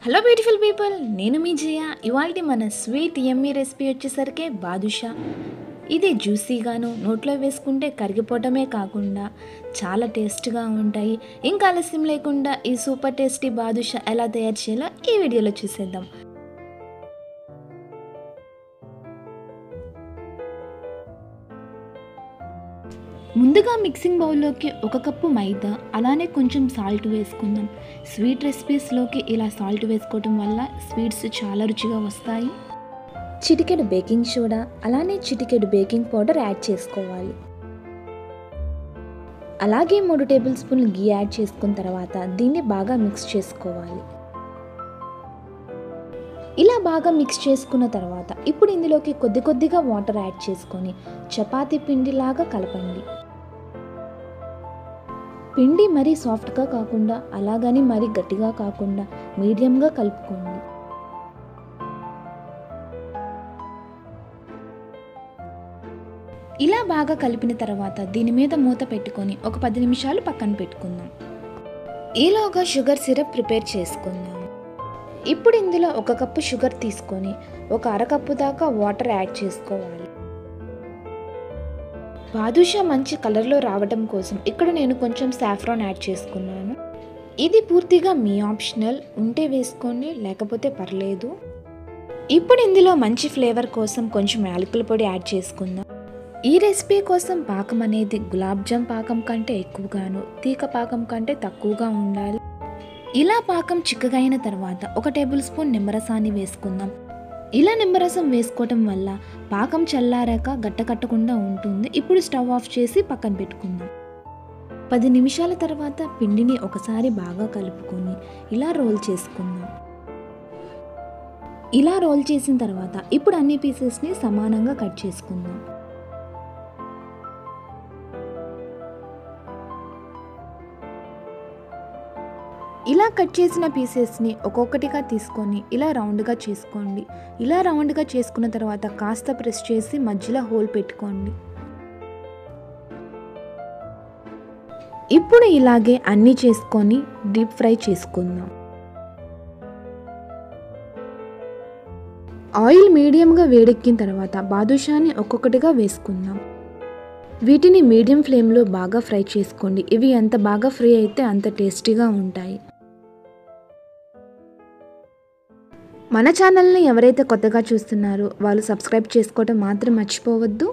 hello beautiful people నేను మీ జయ ఇవాళ మన స్వీట్ ఎమ్మీ రెసిపీ వచ్చేసరికి బాదుషా ఇది జ్యూసీగాను నోట్లో వేసుకుంటే కరిగిపోవటమే కాకుండా చాలా టేస్ట్గా ఉంటాయి ఇంకా ఆలస్యం లేకుండా ఈ సూపర్ టేస్టీ బాదుషా ఎలా తయారు చేయాలో ఈ వీడియోలో చూసేద్దాం ముందుగా మిక్సింగ్ బౌల్లోకి ఒక కప్పు మైదా అలానే కొంచెం సాల్ట్ వేసుకుందాం స్వీట్ రెసిపీస్లోకి ఇలా సాల్ట్ వేసుకోవటం వల్ల స్వీట్స్ చాలా రుచిగా వస్తాయి చిటికెడు బేకింగ్ సోడా అలానే చిటికెడు బేకింగ్ పౌడర్ యాడ్ చేసుకోవాలి అలాగే మూడు టేబుల్ స్పూన్లు గీ యాడ్ చేసుకున్న తర్వాత దీన్ని బాగా మిక్స్ చేసుకోవాలి ఇలా బాగా మిక్స్ చేసుకున్న తర్వాత ఇప్పుడు ఇందులోకి కొద్ది కొద్దిగా వాటర్ యాడ్ చేసుకొని చపాతీ పిండిలాగా కలపండి పిండి మరీ సాఫ్ట్గా కాకుండా అలాగని మరీ గట్టిగా కాకుండా మీడియంగా కలుపుకోండి ఇలా బాగా కలిపిన తర్వాత దీని మీద మూత పెట్టుకొని ఒక పది నిమిషాలు పక్కన పెట్టుకుందాం ఈలోగా షుగర్ సిరప్ ప్రిపేర్ చేసుకుందాం ఇప్పుడు ఇందులో ఒక కప్పు షుగర్ తీసుకొని ఒక అరకప్పు దాకా వాటర్ యాడ్ చేసుకోవాలి బాదుషా మంచి కలర్లో రావడం కోసం ఇక్కడ నేను కొంచెం సాఫ్రాన్ యాడ్ చేసుకున్నాను ఇది పూర్తిగా మీ ఆప్షనల్ ఉంటే వేసుకోండి లేకపోతే పర్లేదు ఇప్పుడు ఇందులో మంచి ఫ్లేవర్ కోసం కొంచెం యాలకుల పొడి యాడ్ చేసుకుందాం ఈ రెసిపీ కోసం పాకం అనేది గులాబ్ జామ్ పాకం కంటే ఎక్కువగాను తీగ పాకం కంటే తక్కువగా ఉండాలి ఇలా పాకం చిక్కగా అయిన తర్వాత ఒక టేబుల్ స్పూన్ నిమ్మరసాన్ని వేసుకుందాం ఇలా నిమ్మరసం వేసుకోవటం వల్ల పాకం చల్లారాక గట్టకట్టకుండా ఉంటుంది ఇప్పుడు స్టవ్ ఆఫ్ చేసి పక్కన పెట్టుకుందాం పది నిమిషాల తర్వాత పిండిని ఒకసారి బాగా కలుపుకొని ఇలా రోల్ చేసుకుందాం ఇలా రోల్ చేసిన తర్వాత ఇప్పుడు అన్ని పీసెస్ని సమానంగా కట్ చేసుకుందాం ఇలా కట్ చేసిన పీసెస్ని ఒక్కొక్కటిగా తీసుకొని ఇలా రౌండ్గా చేసుకోండి ఇలా రౌండ్గా చేసుకున్న తర్వాత కాస్త ప్రెస్ చేసి మధ్యలో హోల్ పెట్టుకోండి ఇప్పుడు ఇలాగే అన్నీ చేసుకొని డీప్ ఫ్రై చేసుకుందాం ఆయిల్ మీడియంగా వేడెక్కిన తర్వాత బాదుషాని ఒక్కొక్కటిగా వేసుకుందాం వీటిని మీడియం ఫ్లేమ్లో బాగా ఫ్రై చేసుకోండి ఇవి ఎంత బాగా ఫ్రై అయితే అంత టేస్టీగా ఉంటాయి మన ఛానల్ని ఎవరైతే కొత్తగా చూస్తున్నారో వాళ్ళు సబ్స్క్రైబ్ చేసుకోవటం మాత్రం మర్చిపోవద్దు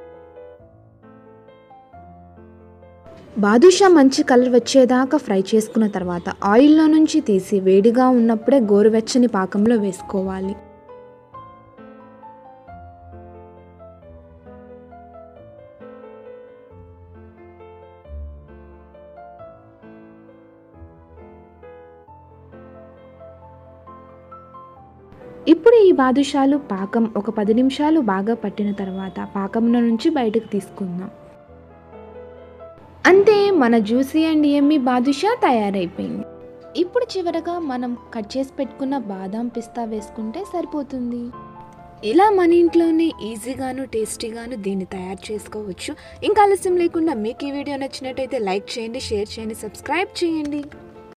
బాదుషా మంచి కలర్ వచ్చేదాకా ఫ్రై చేసుకున్న తర్వాత ఆయిల్లో నుంచి తీసి వేడిగా ఉన్నప్పుడే గోరువెచ్చని పాకంలో వేసుకోవాలి ఇప్పుడు ఈ బాదుషాలు పాకం ఒక పది నిమిషాలు బాగా పట్టిన తర్వాత పాకంలో నుంచి బయటకు తీసుకుందాం అంతే మన జ్యూసీ అండ్ ఎమ్మి బాదుషా తయారైపోయింది ఇప్పుడు చివరగా మనం కట్ చేసి పెట్టుకున్న బాదాం పిస్తా వేసుకుంటే సరిపోతుంది ఇలా మన ఇంట్లోనే ఈజీగాను టేస్టీగాను దీన్ని తయారు చేసుకోవచ్చు ఇంకా ఆలస్యం లేకుండా మీకు ఈ వీడియో నచ్చినట్టయితే లైక్ చేయండి షేర్ చేయండి సబ్స్క్రైబ్ చేయండి